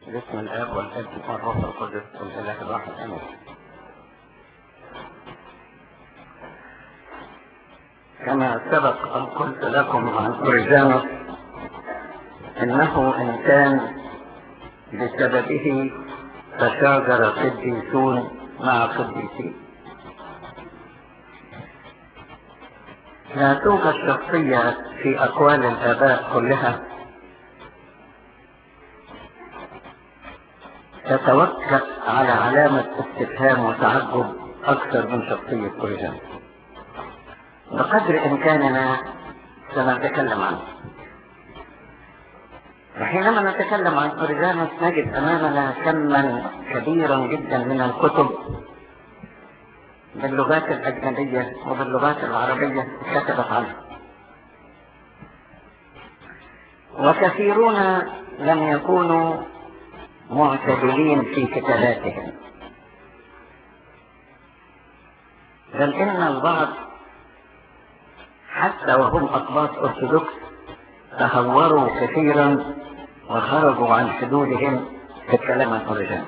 باسم الاب والابن والروح القدس والاله الواحد امين كما سبق ان قلت لكم عن اوريجانوس انه انسان بسببه تشاجر قديسون مع قديسين لا توجد شخصية في أقوال الآباء كلها تتوكل على علامة استفهام وتعجب أكثر من شخصية أوريجانوس بقدر إمكاننا سنتكلم عنه وحينما نتكلم عن أوريجانوس نجد أمامنا كما كبيرا جدا من الكتب باللغات الأجنبية وباللغات العربية كتبت عنه وكثيرون لم يكونوا معتدلين في كتاباتهم بل إن البعض حتى وهم أقباط أرثوذكس تهوروا كثيرا وخرجوا عن حدودهم في الكلام عن أوريجانوس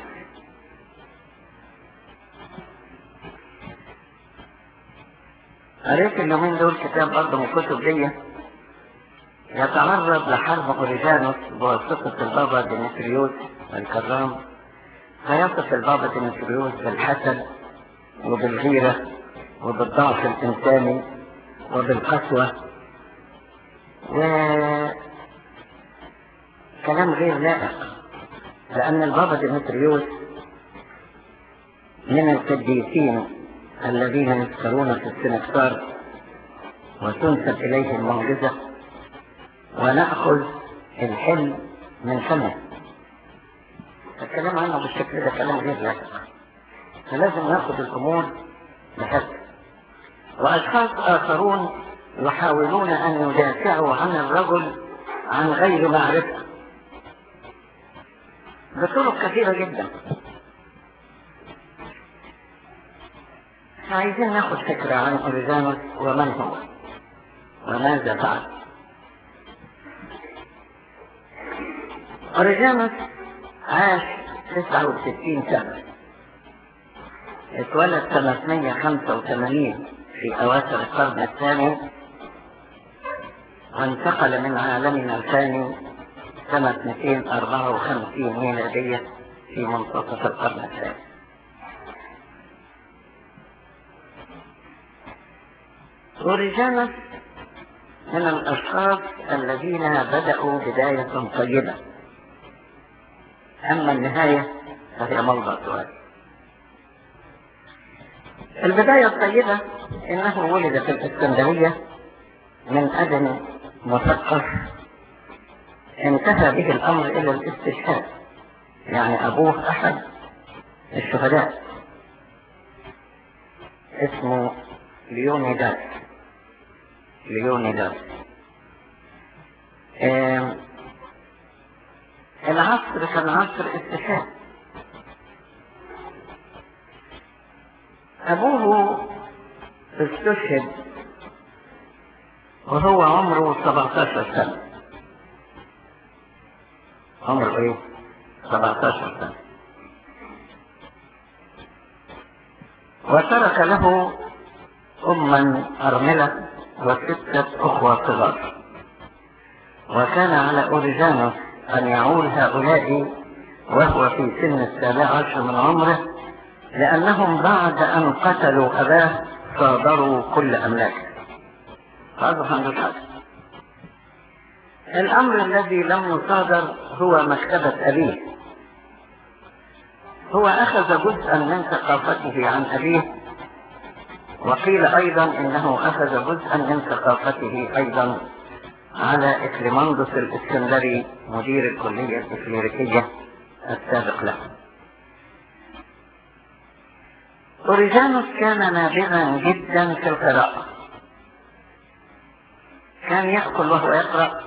قريت اليومين دول كتاب برضه من الكتب دي يتعرض لحرب اوريجانوس بواسطة البابا ديمتريوس الكرام فيصف البابا ديمتريوس بالحسد وبالغيرة وبالضعف الإنساني وبالقسوة و كلام غير لائق لأن البابا ديمتريوس من القديسين الذين يذكرون في السنكسار وتنسب إليه المعجزة ونأخذ الحلم من فمه الكلام عنه بالشكل ده كلام غير لائق فلازم ناخذ الأمور بحسب وأشخاص آخرون يحاولون أن يدافعوا عن الرجل عن غير معرفة بطرق كثيرة جدا عايزين ناخد فكرة عن أوريجانوس ومن هو وماذا فعل أوريجانوس عاش 69 سنة اتولد سنة 185 في أواخر القرن الثاني وانتقل من عالمنا الثاني سنة 254 ميلادية في منتصف القرن الثاني أوريجانوس من الأشخاص الذين بدأوا بداية طيبة أما النهاية فهي موضع سؤال البداية الطيبة إنه ولد في الإسكندرية من أب مثقف انتهى به الأمر إلى الاستشهاد يعني أبوه أحد الشهداء اسمه ليونيداس ليونيداس آه العصر كان عصر استشهاد أبوه استشهد وهو عمره 17 سنة عمره ايه 17 سنة وترك له أما أرملة وستة أخوة صغار وكان على أوريجانوس أن يعول هؤلاء وهو في سن السابع عشر من عمره لأنهم بعد أن قتلوا أباه صادروا كل أملاكه هذا عنده حق الأمر الذي لم يصادر هو مكتبة أبيه هو أخذ جزءا من ثقافته عن أبيه وقيل أيضا إنه أخذ جزءا من ثقافته أيضا على إكليماندوس الإسكندري مدير الكلية الإكليريكية السابق له أوريجانوس كان نابغا جدا في القراءة كان يأكل وهو يقرأ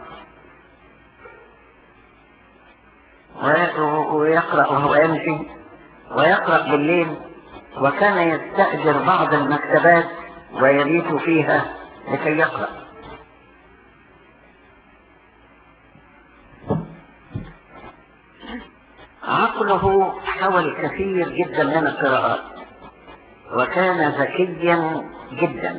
ويقرأ وهو يمشي ويقرأ بالليل وكان يستأجر بعض المكتبات ويبيت فيها لكي يقرأ عقله حول كثير جدا من القراءات وكان ذكيا جدا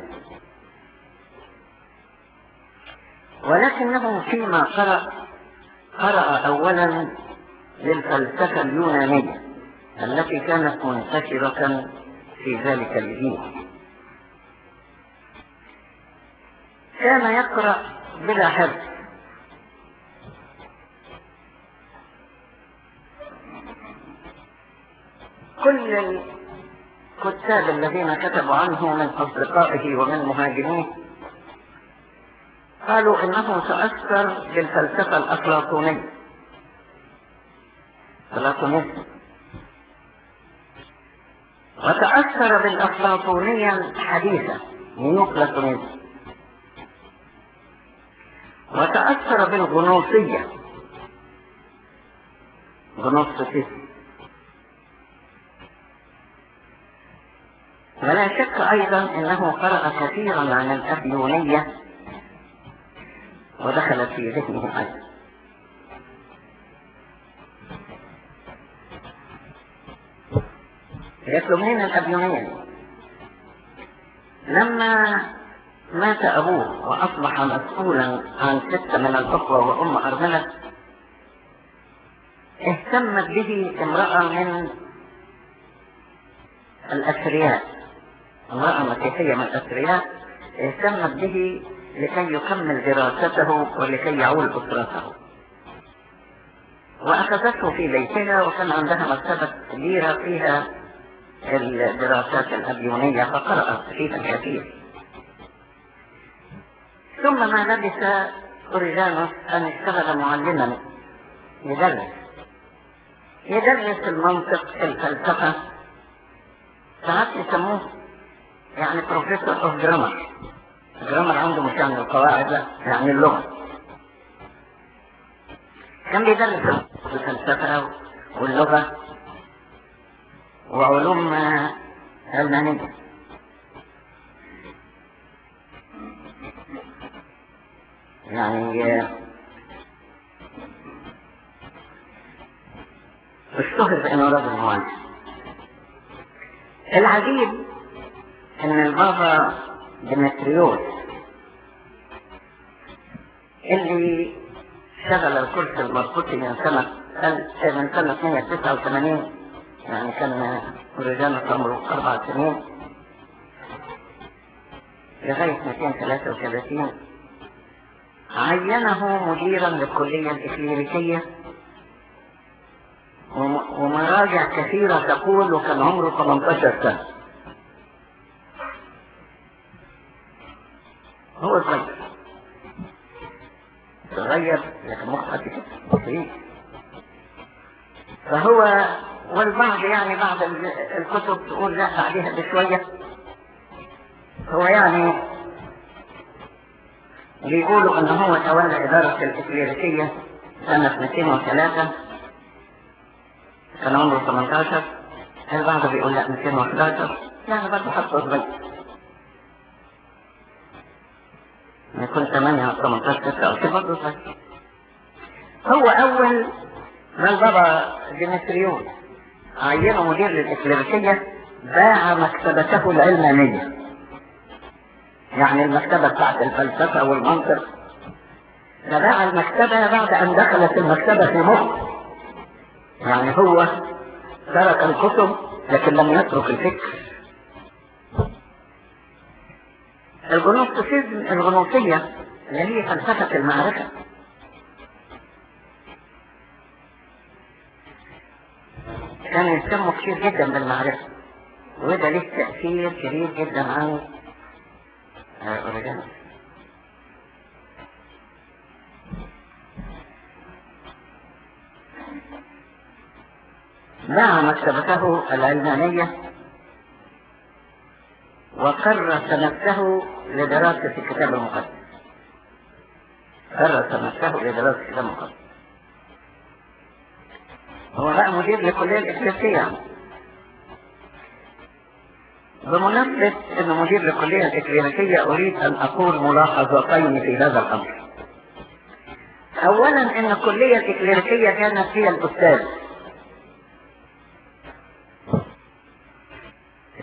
ولكنه فيما قرأ قرأ أولا للفلسفة اليونانية التي كانت منتشرة في ذلك الجيل كان يقرأ بلا حفظ كل الكتاب الذين كتبوا عنه من أصدقائه ومن مهاجميه قالوا إنه تأثر بالفلسفة الأفلاطونية أفلاطونية وتأثر بالأفلاطونية الحديثة نيوبلاتونية وتأثر بالغنوصية غنوصية ولا شك أيضا أنه قرأ كثيرا عن الأبيونية ودخلت في ذهنه أيضا يطلب من الأبيونية لما مات أبوه وأصبح مسؤولا عن ستة من الأخوة وأم أرملة اهتمت به امرأة من الأثرياء امرأة مسيحية من الأثرياء اهتمت به لكي يكمل دراسته ولكي يعول أسرته وأخذته في بيتها وكان عندها مكتبة كبيرة فيها الدراسات الأبيونية فقرأت فيها كثير ثم ما لبث أوريجانوس أن اشتغل معلما يدرس يدرس المنطق الفلسفة ساعات يسموه يعني بروفيسور اوف جرامر جرامر عنده مش يعني القواعد لا يعني اللغة كان بيدرس الفلسفة واللغة وعلوم علمانية يعني اشتهر بانه رجل مهندس العجيب ان البابا ديمتريوس اللي شغل الكرسي المرقوطي من سنة من سنة 189 يعني كان رجال عمره أربع سنين لغاية 233 عينه مديرا للكلية الإكليريكية ومراجع كثيرة تقول وكان عمره 18 سنة هو صغير صغير لكن مخ كده فهو والبعض يعني بعض الكتب تقول لا بعدها بشوية هو يعني بيقولوا ان هو تولى ادارة الاكليريكية سنة 203 كان عمره 18 البعض بيقول لا 211 يعني برضه حطه صغير يكون 8 أو 18 9 برضه صحيح هو أول ما البابا ديمتريون عينه مدير للإكليريكية باع مكتبته العلمانية يعني المكتبة بتاعت الفلسفة والمنطق ده باع المكتبة بعد أن دخلت المكتبة في مصر يعني هو ترك الكتب لكن لم يترك الفكر الجنوستيزم الغنوصية اللي هي فلسفة المعرفة كان يهتموا كثير جدا بالمعرفة وده له تأثير كبير جدا عن أوريجانوس باع مكتبته العلمانية وكرس نفسه لدراسة الكتاب المقدس كرس نفسه لدراسة الكتاب المقدس هو بقى مدير لكلية الإكليسية بمناسبة أنه مدير لكلية الإكليسية أريد أن أقول ملاحظتين في هذا الأمر أولا أن الكلية الإكليسية كانت هي الأستاذ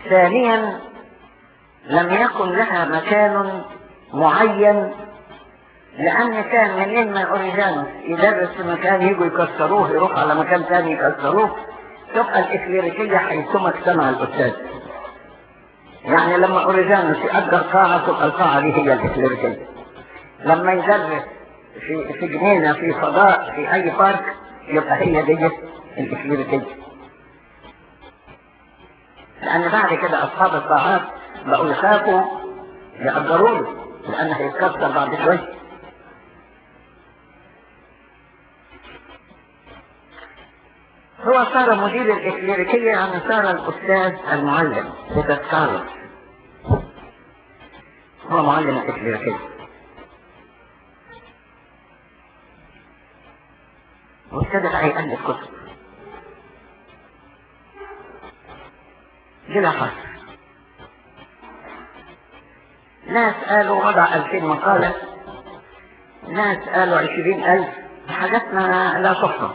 ثانيا لم يكن لها مكان معين لأن كان منين ما أوريجانوس يدرس في مكان يجوا يكسروه يروح على مكان ثاني يكسروه تبقى الإكليريكية حيثما اجتمع الأستاذ يعني لما أوريجانوس يأجر قاعة تبقى القاعة دي هي الإكليريكية لما يدرس في في جنينة في فضاء في أي بارك يبقى هي دي الإكليريكية لأن بعد كده أصحاب القاعات بقوا يخافوا يأجروا له لأن هيتكسر بعد شوية هو صار مدير الإكليريكية يعني صار الأستاذ المعلم بتذكاره هو معلم الإكليريكية وابتدى بقى يألف كتب بلا حصر ناس قالوا وضع ألفين مقالة ناس قالوا عشرين ألف حاجات ما لا تحصى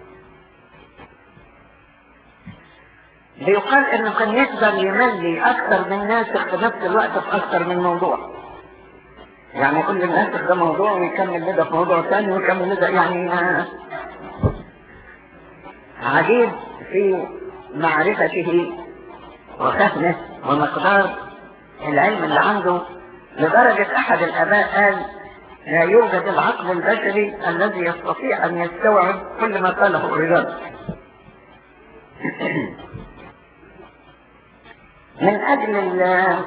بيقال انه كان يقدر يملي اكثر من ناسخ في نفس الوقت في اكثر من موضوع يعني يقول للناسخ ده موضوع ويكمل ده في موضوع ثاني ويكمل ده يعني عجيب في معرفته وفهمه ومقدار العلم اللي عنده لدرجة أحد الآباء قال لا يوجد العقل البشري الذي يستطيع أن يستوعب كل ما قاله الرجال من أجل ال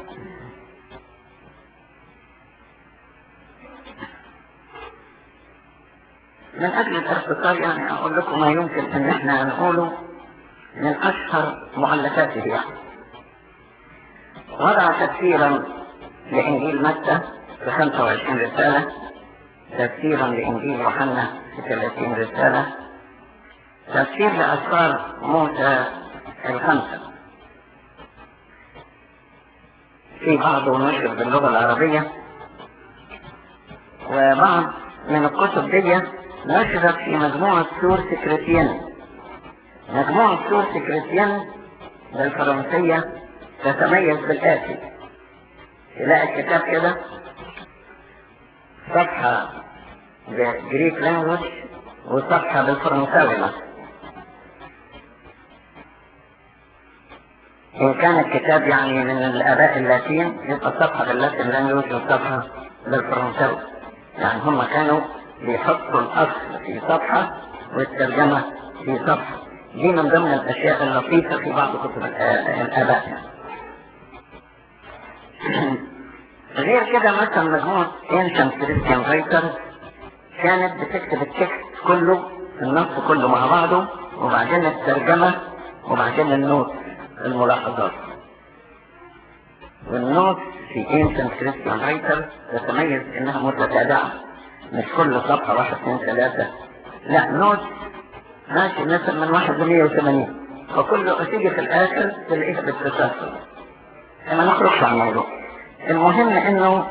من أجل الاختصار يعني أقول لكم ما يمكن أن احنا نقوله من أشهر مؤلفاته يعني وضع تفسيرا لإنجيل متى في 25 رسالة تفسيرا لإنجيل يوحنا في 30 رسالة تفسير لأسفار موسى الخمسة في بعضه نشر باللغة العربية وبعض من الكتب دي نشرت في مجموعة سور سكرتيان مجموعة سور سكرتيان بالفرنسية تتميز بالآتي تلاقي الكتاب كده صفحة بالجريك لانجوج وصفحة بالفرنساوي مثلا إن كان الكتاب يعني من الآباء اللاتين يبقى صفحة باللاتين لانجوج وصفحة بالفرنساوي يعني هم كانوا بيحطوا الأصل في صفحة والترجمة في صفحة دي من ضمن الأشياء اللطيفة في بعض كتب الآباء غير كده مثلا مجموعة Ancient Christian Writers كانت بتكتب التكست كله النص كله مع بعضه وبعدين الترجمة وبعدين النوت الملاحظات والنوت في Ancient Christian Writers تتميز انها متتابعة مش كل صفحة واحد اثنين ثلاثة لا نوت ماشي مثلا من واحد ل 180 فكل تيجي في الاخر تلاقيها بالتسلسل ما نخرجش عن الموضوع المهم انه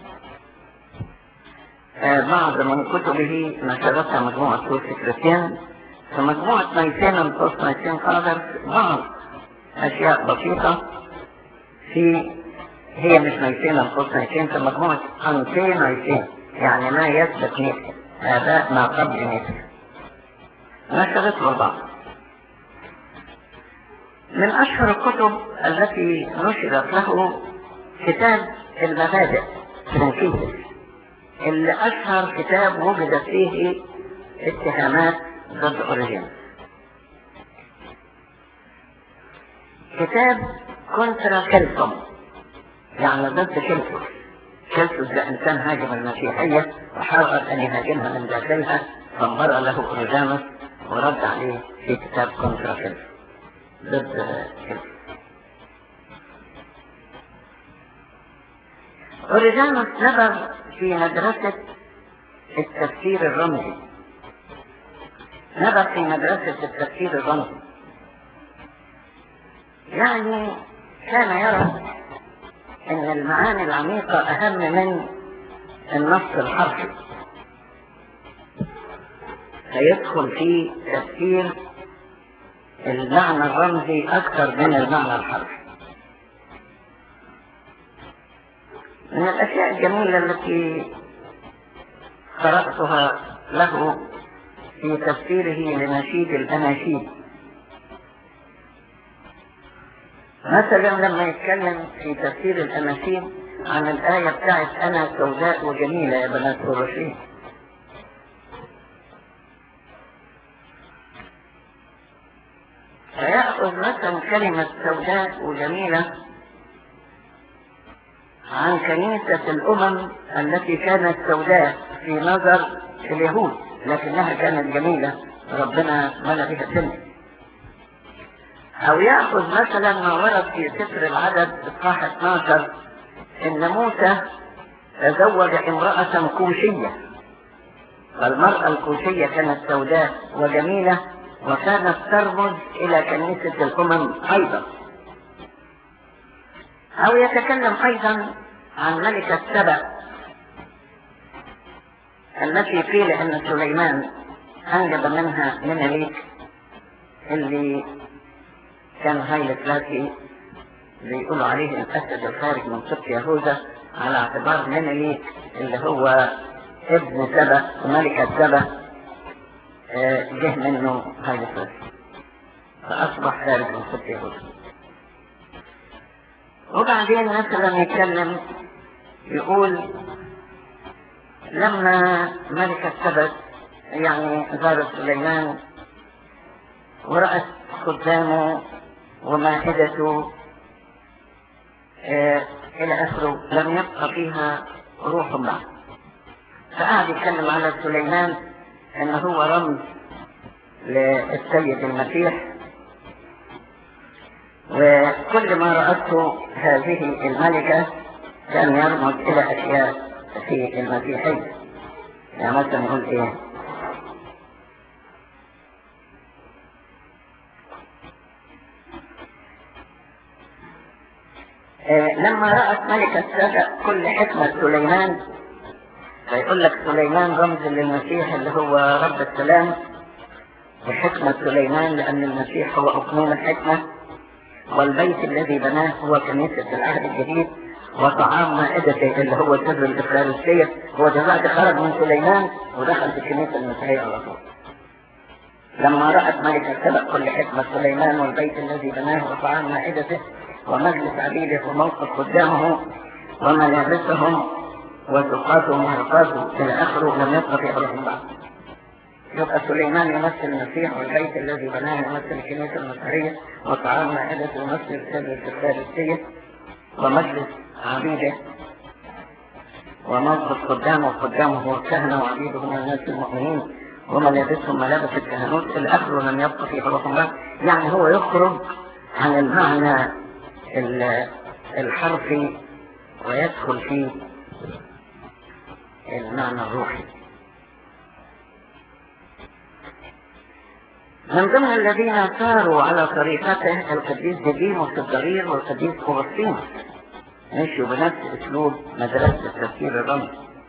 آه بعض من كتبه نشرتها مجموعة سور سكرتين في مجموعة ميتين القص ميتين قادر بعض اشياء بسيطة في هي مش ميتين القص ميتين في مجموعة خمسين ميتين يعني ما يثبت مثل آباء ما قبل مثل نشرت بعض من أشهر الكتب التي نشرت له كتاب المبادئ فرنسيس اللي أشهر كتاب وجد فيه اتهامات ضد أوريجين كتاب كونترا كلفم يعني ضد كلفم كلفم ده إنسان هاجم المسيحية وحاول أن يهاجمها من داخلها فانبرأ له أوريجانوس ورد عليه في كتاب كونترا كلفم ضد كلفم أوريجانوس نبغ في مدرسة التفسير الرمزي نبغ في مدرسة التفسير الرمزي يعني كان يرى ان المعاني العميقة اهم من النص الحرفي فيدخل في تفسير المعنى الرمزي اكثر من المعنى الحرفي من الأشياء الجميلة التي قرأتها له في تفسيره لنشيد الأناشيد مثلا لما يتكلم في تفسير الأناشيد عن الآية بتاعت أنا سوداء وجميلة يا بنات الرشيد فيأخذ مثلا كلمة سوداء وجميلة عن كنيسة الأمم التي كانت سوداء في نظر اليهود لكنها كانت جميلة ربنا ملا بها الدنيا أو يأخذ مثلا ما ورد في سفر العدد إصحاح 12 إن موسى تزوج امرأة كوشية فالمرأة الكوشية كانت سوداء وجميلة وكانت ترمز إلى كنيسة الأمم أيضا أو يتكلم أيضا عن ملكة سبأ التي قيل أن سليمان أنجب منها مناليك اللي كان هايلة ثلاثي بيقولوا عليه الأسد الخارج من سبط يهوذا على اعتبار مناليك اللي هو ابن سبأ وملكة سبأ جه منه هايلة ثلاثي فأصبح خارج من سبط يهوذا وبعدين مثلا يتكلم يقول لما ملكة سبت يعني زارت سليمان ورأت خدامه ومائدته آه إلى آخره لم يبقى فيها روح بعد فقعد يتكلم على سليمان أن هو رمز للسيد المسيح وكل ما رأته هذه الملكة كان يرمز إلى أشياء في المسيحية يعني مثلا نقول إيه آه لما رأت ملكة سبأ كل حكمة سليمان فيقول لك سليمان رمز للمسيح اللي هو رب السلام وحكمة سليمان لأن المسيح هو أقنوم الحكمة والبيت الذي بناه هو كنيسة العهد الجديد وطعام مائدته اللي هو سر الإفرارسية هو دلوقتي خرج من سليمان ودخل في الكنيسة المسيحية على طول لما رأت ملكة سبق كل حكمة سليمان والبيت الذي بناه وطعام مائدته ومجلس عبيده وموقف قدامه وملابسهم وسقاطهم وهرقاته إلى آخره لم يبقى في أرضهم بعد يبقى سليمان يمثل المسيح والبيت الذي بناه يمثل الكنيسة المسيحية وطعام مائدته يمثل سر الإفرارسية ومجلس عبيده وموقف قدامه وقدامه هو الكهنة وعبيده من الناس المؤمنين وملابسهم ملابس الكهنوت الآخر لم يبقى في حروف الله يعني هو يخرج عن المعنى الحرفي ويدخل في المعنى الروحي من ضمن الذين ساروا على طريقته القديس ديديموس الضرير والقديس أغسطينوس مشوا بنفس اسلوب مدرسة التفسير الرمزي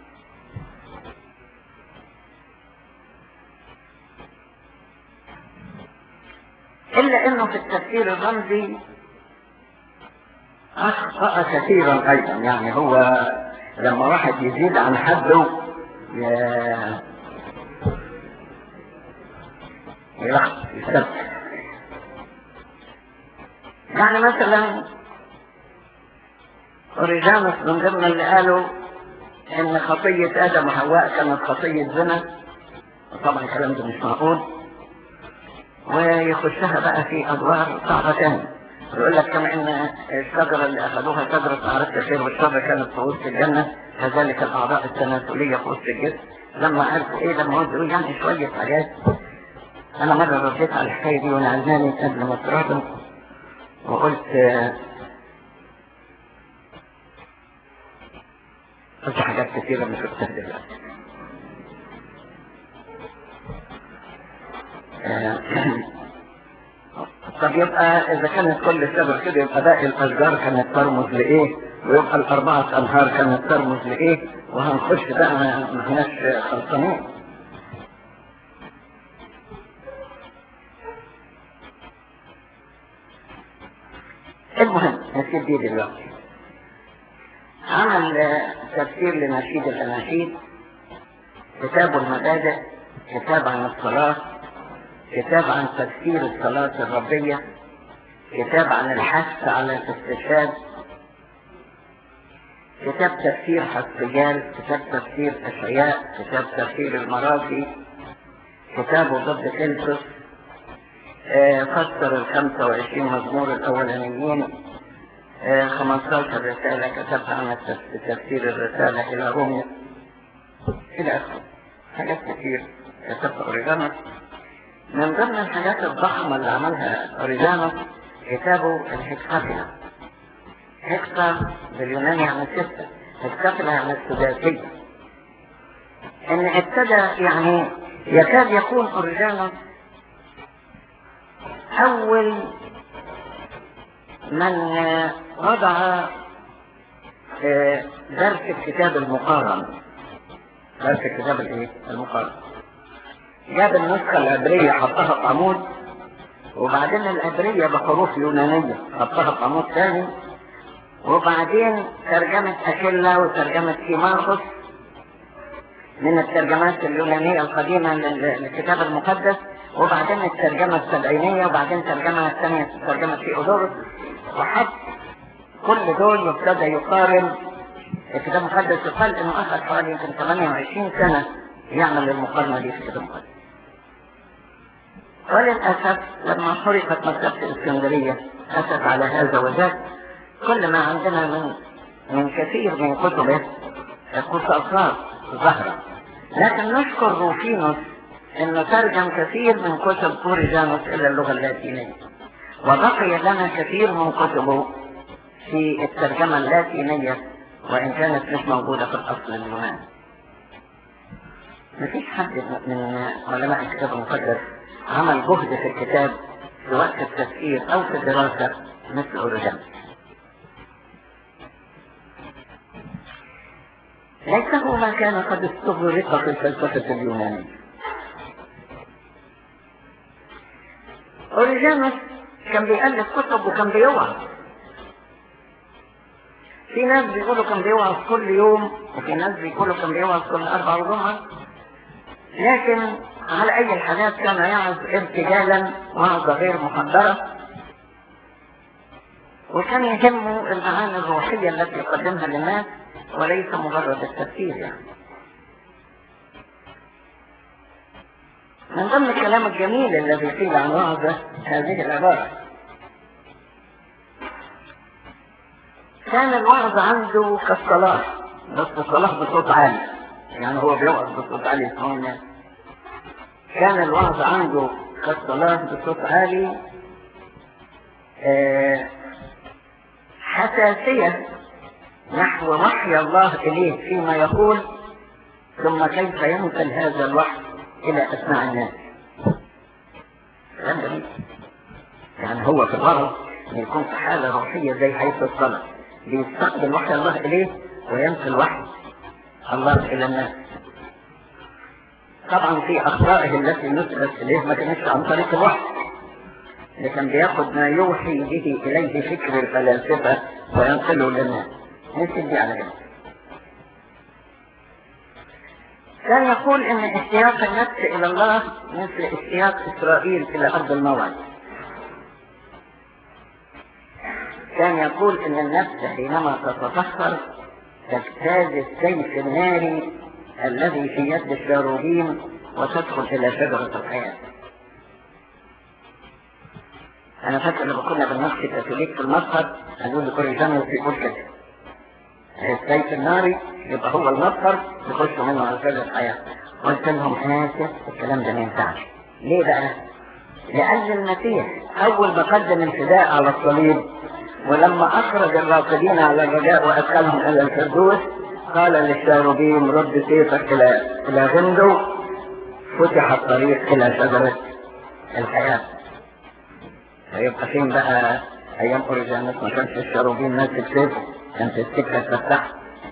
إلا أنه في التفسير الرمزي أخطأ كثيرا أيضا يعني هو لما واحد يزيد عن حده يلخبط يستبدل يعني مثلا أوريجانوس من ضمن اللي قالوا إن خطية آدم وحواء كانت خطية زنا وطبعا الكلام ده مش معقول ويخشها بقى في أدوار صعبة تاني يقول لك كما إن الشجرة اللي أخذوها شجرة معرفة الخير والشر كانت في وسط الجنة كذلك الأعضاء التناسلية في وسط الجسم لما عرفوا إيه لما قلت يعني شوية حاجات أنا مرة رديت على الحكاية دي وأنا علماني قبل ما تراضم وقلت قلت حاجات كثيرة مش قلتها دلوقتي طب يبقى إذا كانت كل شجرة كده يبقى باقي الأشجار كانت ترمز لإيه ويبقى الأربعة أنهار كانت ترمز لإيه وهنخش بقى ما احناش خلصانين المهم نسيب دي دلوقتي عمل آه، تفسير لنشيد الأناشيد كتاب المبادئ كتاب عن الصلاة كتاب عن تفسير الصلاة الربية كتاب عن الحث على الاستشهاد كتاب تفسير حسبيال كتاب تفسير أشعياء كتاب تفسير المراضي كتابه ضد كلفس آه، فسر ال 25 مزمور الأولانيين آه، 15 رسالة كتبها عن التف- تفسير الرسالة إلى روميا إلى آخره حاجات كتير كتبها أوريجانوس من ضمن الحاجات الضخمة اللي عملها أوريجانوس كتابه الهكسافيلا هكسا باليوناني يعني ستة هكسافيلا يعني السداسية إن ابتدى يعني يكاد يكون أوريجانوس أول من آه، وضع آه، درس الكتاب المقارن درس الكتاب الايه؟ المقارن جاب النسخة العبرية حطها في عمود وبعدين العبرية بحروف يونانية حطها في عمود ثاني وبعدين ترجمة أكيلا وترجمة كيمارخوس من الترجمات اليونانية القديمة لل- للكتاب المقدس وبعدين الترجمة السبعينية وبعدين ترجمة الثانية ترجمة ثيودورس وحتى كل دول ابتدى يقارن الكتاب المقدس يقال انه اخذ حوالي يمكن 28 سنة يعمل المقارنة دي في الكتاب المقدس وللأسف لما حرقت مكتبة الإسكندرية أسف على هذا وذاك كل ما عندنا من من كثير من كتبه قصاصات ظهرت لكن نشكر روفينوس انه ترجم كثير من كتب اوريجانوس الى اللغة اللاتينية وبقي لنا كثير من كتبه في الترجمة اللاتينية وإن كانت مش موجودة في الأصل اليوناني مفيش حد من علماء الكتاب المقدس عمل جهد في الكتاب في وقت التفكير أو في الدراسة مثل أوريجانوس ليته ما كان قد استغرق في الفلسفة اليونانية أوريجانوس كان بيألف كتب وكان بيوعظ في ناس بيقولوا كان بيوعظ كل يوم وفي ناس بيقولوا كان بيوعظ كل أربع جمعة لكن على أي الحالات كان يعظ ارتجالا وعظة غير محضرة وكان يهمه المعاني الروحية التي يقدمها للناس وليس مجرد التفسير يعني من ضمن الكلام الجميل الذي قيل عن وعظة هذه العبارة كان الوعظ عنده كالصلاة بس الصلاة بصوت عالي يعني هو بيوعظ بصوت عالي يسمعون الناس كان الوعظ عنده كالصلاة بصوت عالي آه، حساسية نحو وحي الله إليه فيما يقول ثم كيف ينقل هذا الوحي إلى أسماع الناس كلام جميل يعني هو في الغرض إن يكون في حالة روحية زي حيث الصلاة بيستقبل وحي الله إليه وينقل وحي الله إلى الناس طبعا في أخطائه التي نسبت إليه ما كانتش عن طريق الوحي لكن بياخد ما يوحي به إليه فكر الفلاسفة وينقله للناس نسب دي على جنب كان يقول ان اشتياق النفس الى الله مثل اشتياق اسرائيل الى ارض الموعد كان يقول ان النفس حينما تتطهر تجتاز السيف الناري الذي في يد الشاروبين وتدخل الى شجرة الحياة انا فاكر لما كنا بنمشي الكاثوليك في المسهر قالوا لي كل سنة يقول كده السيف الناري يبقى هو المصدر يخش منه على سر الحياة قلت لهم آسف الكلام ده ما ينفعش ليه بقى؟ لأن المسيح أول ما قدم الفداء على الصليب ولما أخرج الراقدين على الرجاء وأدخلهم إلى الفردوس قال للشاروبيم رد سيفك إلى إلى غندو فتح الطريق إلى شجرة الحياة فيبقى فين بقى أيام أوريجانوس ما كانش الشاروبيم ماسك سيف كانت السكة تفتح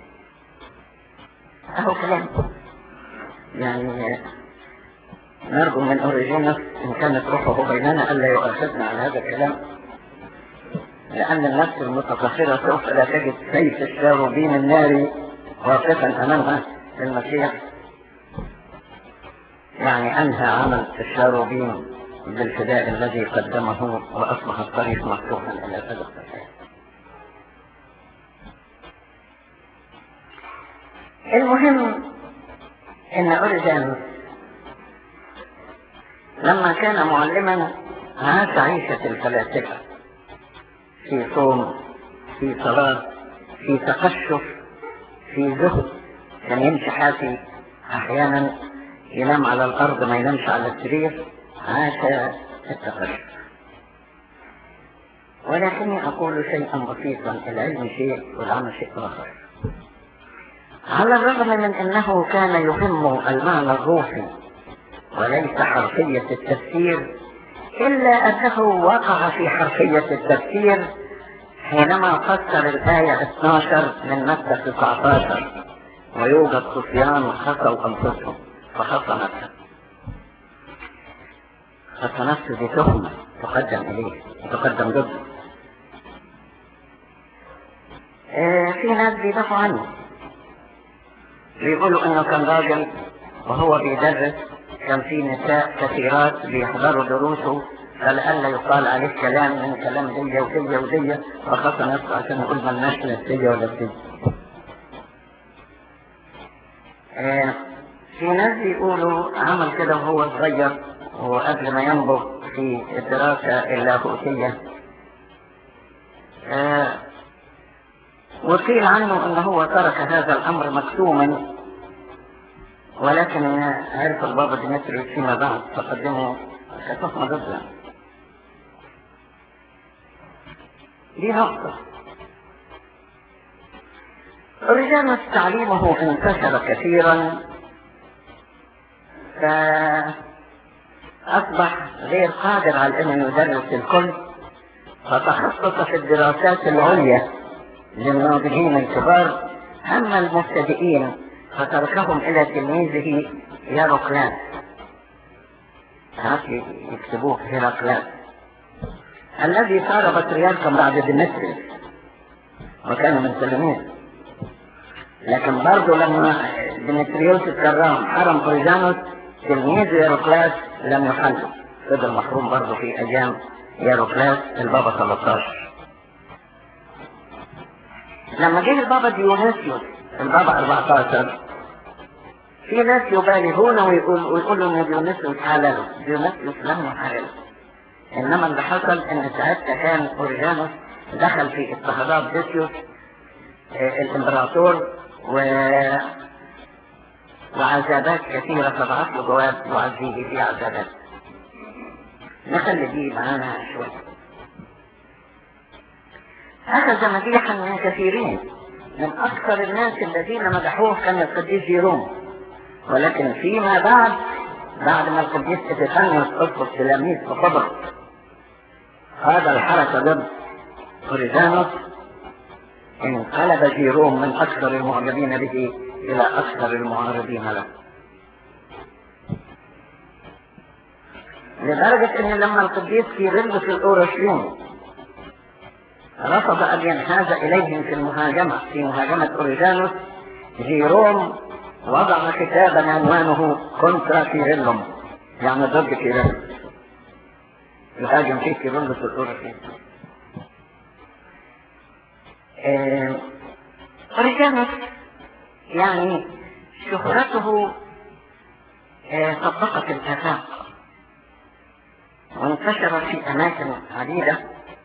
أهو كلام يعني نرجو من أوريجينوس إن كانت روحه بيننا ألا يؤاخذنا على هذا الكلام لأن النفس المتطهرة سوف لا تجد سيف الشاروبين الناري واقفا أمامها المسيح يعني أنهى عمل الشاروبين بالفداء الذي قدمه وأصبح الطريق مفتوحا إلى سبق المهم ان اوريجانوس لما كان معلما عاش عيشة الفلاسفة في صوم في صلاة في تقشف في زهد كان يمشي حافي احيانا ينام على الارض ما ينامش على السرير عاش التقشف ولكني اقول شيئا بسيطا العلم شيء والعمل شيء اخر على الرغم من انه كان يهم المعنى الروحي وليس حرفية التفسير الا انه وقع في حرفية التفسير حينما فسر الآية 12 من مادة 19 ويوجد صفيان خسوا أنفسهم فخص نفسه خص نفسه دي تهمة تقدم إليه تقدم ضده آه في ناس بيدافعوا عنه بيقولوا انه كان راجل وهو بيدرس كان في نساء كثيرات بيحضروا دروسه فلألا يقال عليه كلام من كلام دي ودي ودي فخص نفسه عشان يقول ملناش لا دي ولا دي آه في ناس بيقولوا عمل كده وهو صغير وقبل ما ينبغ في الدراسة اللاهوتية آه وقيل عنه ان هو ترك هذا الامر مكتوما ولكن عرف البابا ديمتريوس فيما بعد فقدمه كتهمة ضده دي نقطة رجال تعليمه انتشر كثيرا فأصبح غير قادر على أنه يدرس الكل فتخصص في الدراسات العليا للناضجين الكبار أما المبتدئين فتركهم إلى تلميذه هيروكلاس عارف يكتبوه هيراكلاس الذي صار بطريركا بعد ديمتريوس وكان من تلاميذ لكن برضه لما ديمتريوس اتكرم حرم اوريجانوس تلميذ هيروكلاس لم يحله فضل محروم برضه في ايام هيروكلاس البابا 13 لما جه البابا ديونيسيوس البابا 14 في ناس يبالغون ويقول ويقولوا ان ديونيسيوس حلال ديونيسيوس لم يحلل انما اللي حصل ان ساعتها كان اوريجانوس دخل في اضطهادات ديسيوس آه الامبراطور و وعذابات كثيرة فبعث له جواب يعزيه في عذابات نخلي دي معانا شوية أخذ مديحا من كثيرين من أكثر الناس الذين مدحوه كان القديس جيروم ولكن فيما بعد بعد ما القديس اتفنس قصة تلاميذ في قبر هذا الحركة ضد أوريجانوس انقلب جيروم من أكثر المعجبين به إلى أكثر المعارضين له لدرجة ان لما القديس كيرلس الأورشليم رفض ان ينحاز اليهم في المهاجمة في مهاجمة اوريجانوس جيروم وضع كتابا عنوانه كونترا كيرلم يعني ضد كيرلس يهاجم فيه كيرلس الأورشليم اوريجانوس يعني شهرته طبقت الآفاق وانتشر في أماكن عديدة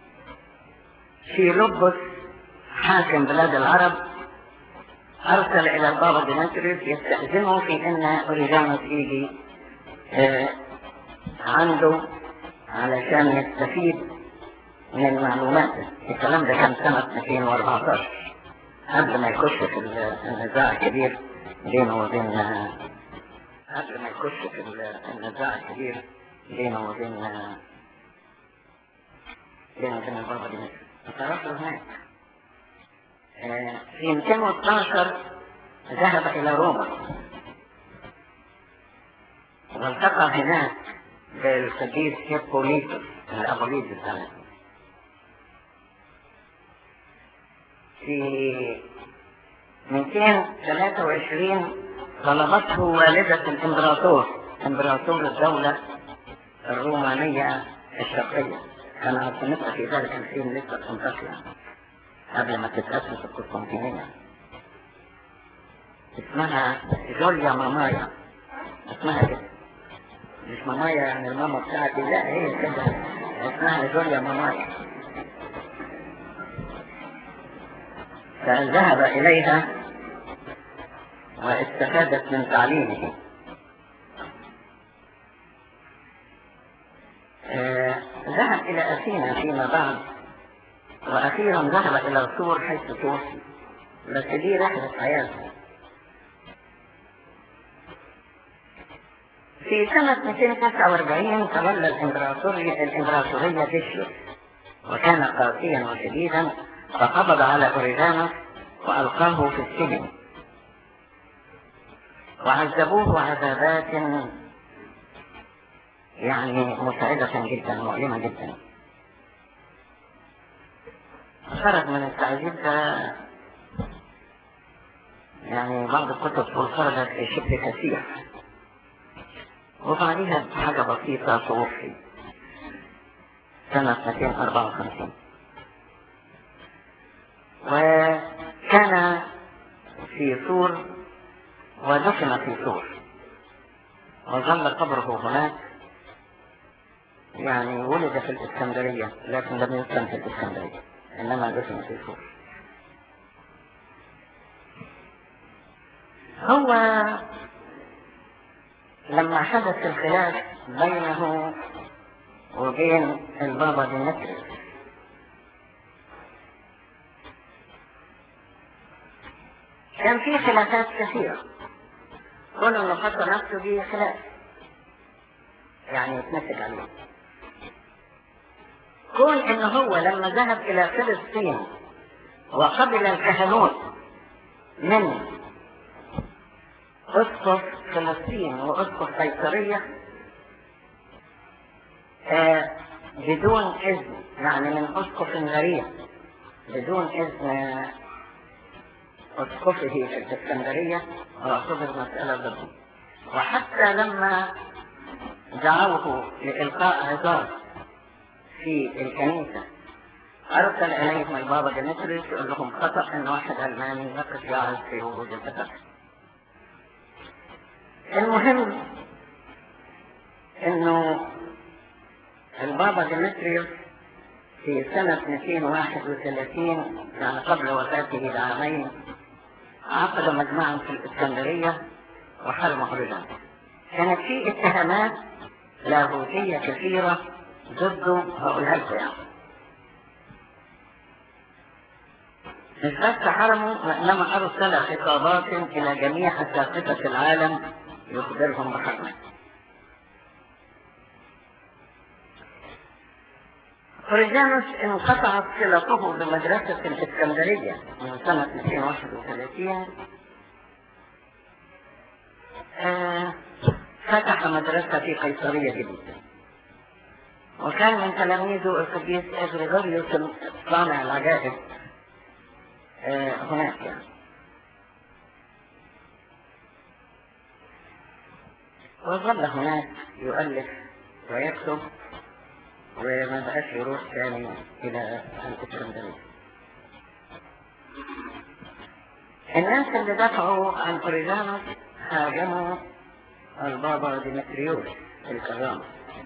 في لبس حاكم بلاد العرب أرسل إلى البابا ديمتريوس يستأذنه في أن أوريجانوس يجي عنده علشان يستفيد من المعلومات الكلام ده كان سنة 214 قبل ما يخش في النزاع الكبير بينه وبين قبل ما يخش في النزاع الكبير بينه وبين بينه وبين البابا ديمتريوس فتركوا هناك في 212 ذهب إلى روما والتقى هناك بالقديس هيبوليتوس الأبوليد الثاني في 223 طلبته والدة الإمبراطور إمبراطور الدولة الرومانية الشرقية كان عاصمتها في ذلك الحين لسه قنطاكيا قبل ما تتأسس القسطنطينية اسمها جوليا مامايا اسمها كده مش مامايا يعني الماما بتاعتي لا هي كده اسمها جوليا مامايا فذهب إليها واستفادت من تعليمه آه ذهب إلى أثينا فيما بعد وأخيرا ذهب إلى الصور حيث توفي بس دي رحلة حياته في سنة 249 تولى الإمبراطورية الإمبراطورية ديشيوس وكان قاسيا وشديدا فقبض على أوريجانوس وألقاه في السجن وعذبوه عذابات يعني مساعدة جدا مؤلمة جدا خرج من التعذيب ده يعني بعض الكتب تقول خرج في شبه كثير وبعدها حاجة بسيطة توفي سنة 254 وكان في سور ودفن في سور وظل قبره هناك يعني ولد في الإسكندرية لكن لم يدفن في الإسكندرية إنما دفن في سور هو لما حدث الخلاف بينه وبين البابا ديمتريوس كان في خلافات كثيرة كل انه حط نفسه دي خلاف يعني يتمسك عليه كون ان هو لما ذهب الى فلسطين وقبل الكهنوت من اسقف فلسطين واسقف قيصرية آه بدون اذن يعني من اسقف غريب بدون اذن اسقفه في الاسكندرية واعتبر مسألة ضده وحتى لما دعوه لإلقاء عظام في الكنيسة أرسل إليهم البابا ديمتريوس يقول لهم خطأ أن واحد ألماني يقف يعز في وجود الفتاة المهم انه البابا ديمتريوس في سنة 231 يعني قبل وفاته بعامين عقد مجمعا في الإسكندرية وحرم خرجان كانت في اتهامات لاهوتية كثيرة ضده هقولها لكم يعني مش بس حرموا وإنما أرسل خطابات إلى جميع أساقفة العالم يخبرهم بحرمه أوريجانوس انقطعت صلته بمدرسة الإسكندرية من سنة 231 آه فتح مدرسة في قيصرية جديدة وكان من تلاميذه القديس إغريغوريوس صانع العجائب آه هناك يعني وظل هناك يؤلف ويكتب وما بقاش يروح تاني إلى الإسكندرية الناس اللي دفعوا عن أوريجانوس هاجموا البابا ديمتريوس الكرام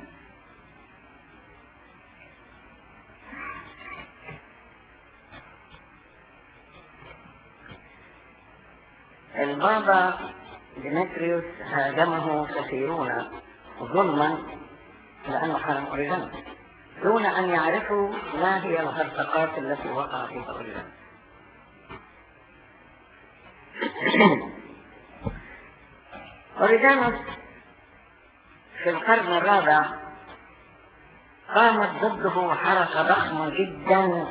البابا ديمتريوس هاجمه كثيرون ظلما لأنه حرم أوريجانوس دون أن يعرفوا ما هي الهرطقات التي وقع فيها أوريجانوس أوريجانوس في القرن الرابع قامت ضده حركة ضخمة جدا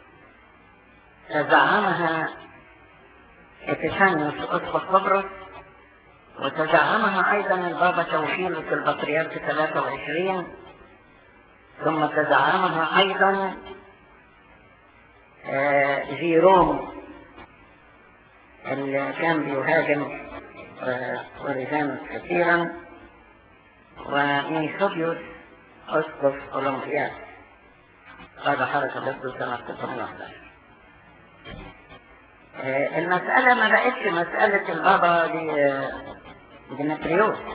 تزعمها اتشانيوس أسقف قبرص وتزعمها أيضا البابا توفيلوس البطريرك 23 ثم تزعمها أيضا جيروم اللي كان بيهاجم أوريجانوس كثيرا وميثوديوس أسقف أولمبياد هذا حركة ضده سنة 1911 المسألة ما بقتش مسألة البابا ديمتريوس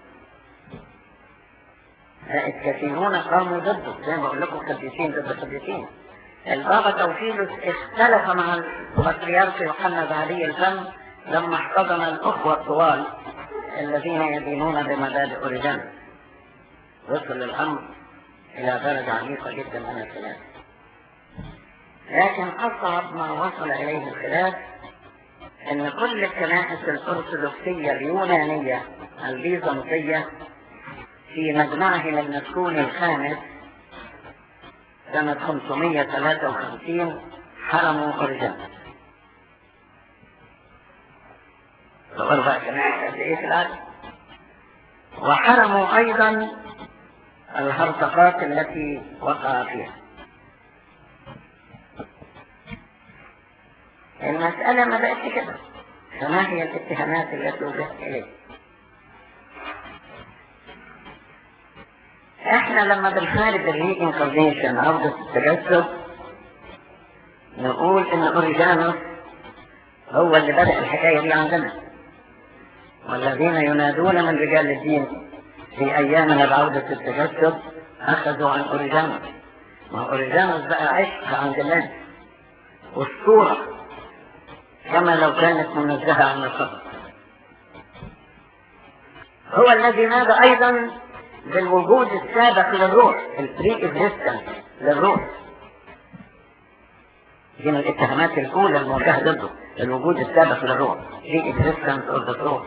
بقت كثيرون قاموا ضده زي ما بقول لكم قديسين ضد قديسين البابا توفيلوس اختلف مع البطريرك يوحنا ذهبي الفم لما احتضن الأخوة الطوال الذين يدينون بمبادئ أوريجان وصل الأمر إلى درجة عميقة جدا من الخلاف لكن أصعب ما وصل إليه الخلاف أن كل الكنائس الأرثوذكسية اليونانية البيزنطية في مجمعهم المسكون الخامس سنة 553 حرموا أوريجان تصور بقى كنائس قد إيه في العالم وحرموا أيضا الهرطقات التي وقع فيها المسألة ما بقتش كده فما هي الاتهامات التي وجهت إليه احنا لما بنحارب الري انكارنيشن عودة التجسد نقول ان اوريجانوس هو اللي بدأ الحكاية دي عندنا والذين ينادون من رجال الدين في ايامنا بعودة التجسد اخذوا عن اوريجانوس ما اوريجانوس بقى عشق عند الناس والصورة كما لو كانت منزهة عن الخطأ هو الذي نادى ايضا بالوجود السابق للروح البري اكزيستنس للروح دي من الاتهامات الاولى الموجهه ضده الوجود السابق للروح بري اكزيستنس اوف ذا روح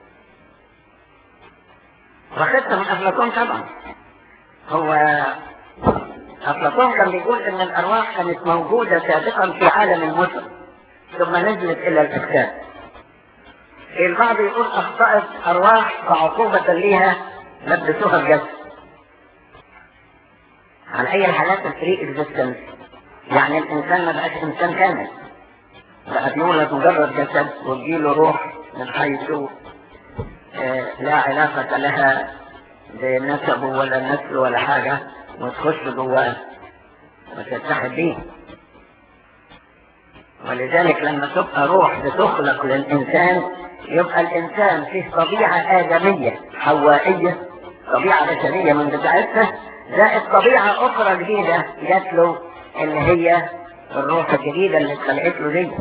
واخدتها من افلاطون طبعا هو افلاطون كان بيقول ان الارواح كانت موجوده سابقا في عالم المثل ثم نزلت الى الاجساد البعض يقول اخطأت ارواح كعقوبة ليها لبسوها الجسد على اي الحالات الفري اكزيستنس يعني الانسان ما بقاش انسان كامل بقى بيولد مجرد جسد وتجيله روح من حيث آه لا علاقة لها بنسبه ولا نسل ولا حاجة وتخش جواه وتتحد بيه ولذلك لما تبقى روح بتخلق للإنسان يبقى الإنسان فيه طبيعة آدمية حوائية طبيعة بشرية من بتاعتها زائد طبيعة أخرى جديدة جات له اللي هي الروح الجديدة اللي اتخلقت له دي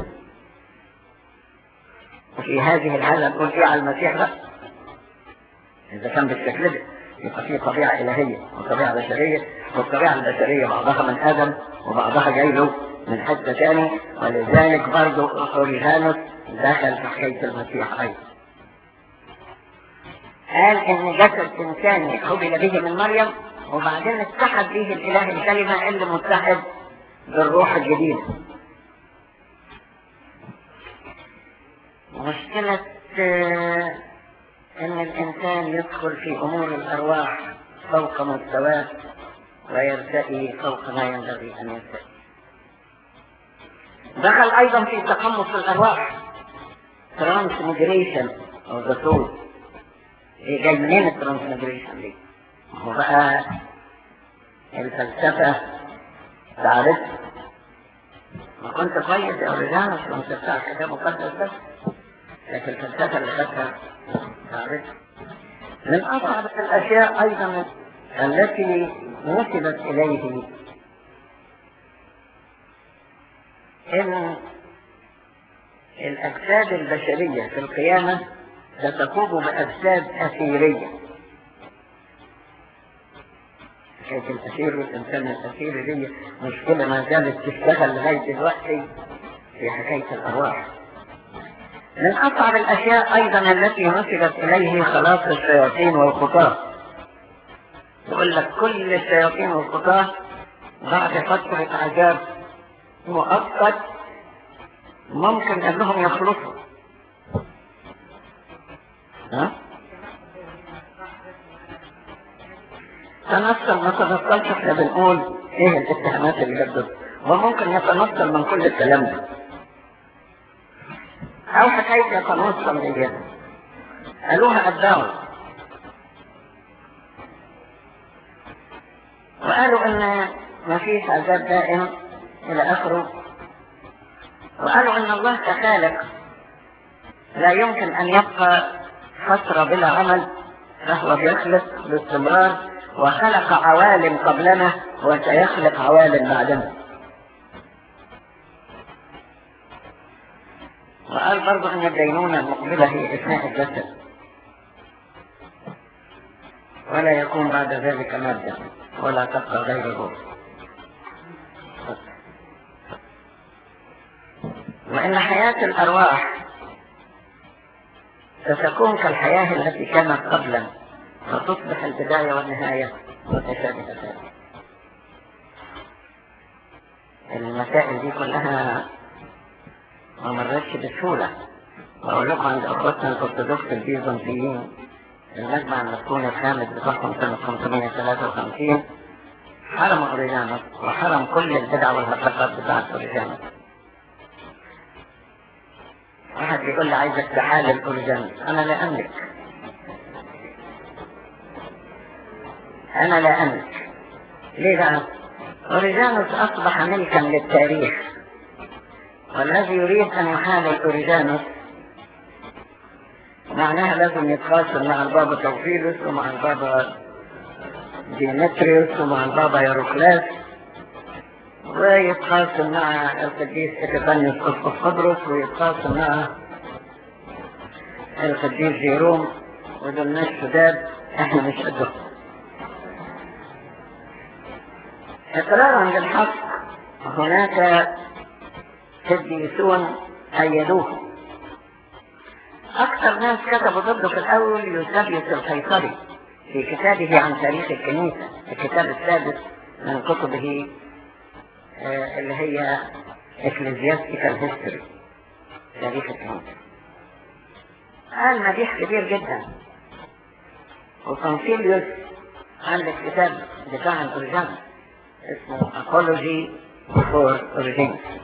وفي هذه الحالة نقول ايه على المسيح بقى إذا كان بالشكل ده يبقى فيه طبيعة إلهية وطبيعة بشرية والطبيعة البشرية بعضها من آدم وبعضها جاي له من حتة تاني ولذلك برضه أوريجانوس دخل في حكاية المسيح أيضا قال ان جسد انساني قبل به من مريم وبعدين اتحد به الاله الكلمة اللي متحد بالروح الجديد مشكلة ان الانسان يدخل في امور الارواح فوق مستواه ويرتقي فوق ما ينبغي ان يرتقي دخل ايضا في تقمص الارواح transmigration of the soul ايه جاي منين الترانسميجريشن دي هو بقى الفلسفة تعرفها ما كنت كويس يا اوريجانوس وانت بتاع كتاب مقدس بس لكن الفلسفة اللي خدتها تعرفها من اصعب الاشياء ايضا التي نسبت اليه ان الاجساد البشرية في القيامة ستقوم بأجساد أثيرية حكاية الأثير والإنسان الأثير دي مشكلة ما زالت تشتغل لغاية دلوقتي في حكاية الأرواح من أصعب الأشياء أيضا التي نسبت إليه خلاص الشياطين والخطاة يقول لك كل الشياطين والخطاة بعد فترة عذاب مؤقت ممكن أنهم يخلصوا ها؟ تنصل ما تنصلش احنا بنقول ايه الاتهامات اللي جدد وممكن يتنصل من كل الكلام ده او حكاية قانون صمدية قالوها قدامه وقالوا ان ما فيش عذاب دائم الى اخره وقالوا ان الله كخالق لا يمكن ان يبقى فترة بلا عمل فهو بيخلق باستمرار وخلق عوالم قبلنا وسيخلق عوالم بعدنا وقال برضو ان الدينونة المقبلة هي اثناء الجسد ولا يكون بعد ذلك مادة ولا تبقى غير الروح وإن حياة الأرواح ستكون كالحياة التي كانت قبلا فتصبح البداية والنهاية متشابهتان المسائل دي كلها ما مرتش بسهولة بقول لكم عند أخواتنا الأرثوذكس البيزنطيين المجمع المسكون الخامس بتاعهم سنة 553 حرم أوريجانوس وحرم كل البدع والهرطقات بتاعت أوريجانوس واحد بيقول لي عايزك تحالل أوريجانوس أنا لا أملك أنا لا أملك ليه بقى؟ أوريجانوس أصبح ملكا للتاريخ والذي يريد أن يحالل أوريجانوس معناها لازم يتخاصم مع البابا توفيلوس ومع البابا ديمتريوس ومع البابا يروكلاس ويتخاصم مع القديس إتفانيوس قسطس قبرص ويتخاصم مع القديس جيروم ودول ناس شداد احنا مش قدهم اقرارا بالحق هناك قديسون أيدوه أكثر ناس كتبوا ضده في الأول يوسابيوس القيصري في كتابه عن تاريخ الكنيسة الكتاب السادس من كتبه آه اللي هي Ecclesiastical History تاريخ الكنيسة قال مديح كبير جدا وكونسيليوس عندك كتاب بتاع الأوريجان اسمه Apology for Origins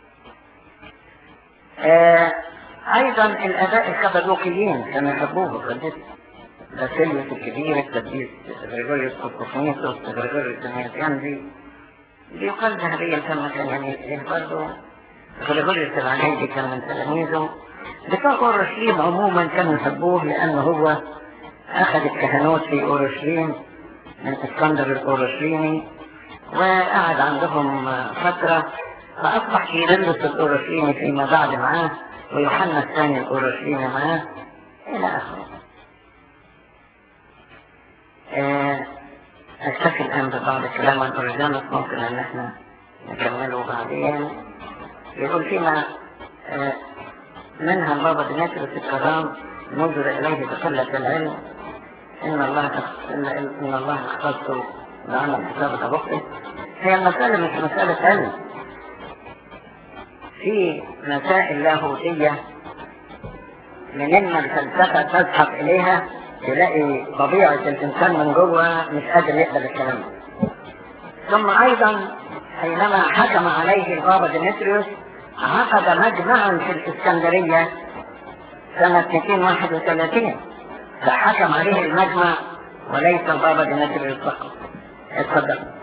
آه ايضا الاباء الكبدوكيين كانوا يحبوه القديس باسيليوس الكبير القديس غريغوريوس قسطنطينوس غريغوريوس النيازيانزي بيقال ذهبيا كما كان يعني برضه غريغوريوس العنيدي كان من تلاميذه بتوع اورشليم عموما كانوا يحبوه لانه هو اخذ الكهنوت في اورشليم من اسكندر الاورشليمي وقعد عندهم فتره فاصبح كيرلس الاورشليمي فيما بعد معاه ويوحنا الثاني الأورشليمي معاه إلى آخره أكتفي الآن ببعض الكلام عن أوريجانوس ممكن أن احنا نكمله بعدين يقول فيما منها البابا ديمتريوس الكرام نظر إليه بقلة العلم إن الله إن الله اختصه بعمل حساب أبوه هي المسألة مش مسألة علم في مسائل لاهوتية من إن الفلسفة تزحف إليها تلاقي طبيعة الإنسان من جوه مش قادر يقبل الكلام ثم أيضا حينما حكم عليه البابا ديمتريوس عقد مجمعا في الإسكندرية سنة 231 فحكم عليه المجمع وليس البابا ديمتريوس فقط اتفضل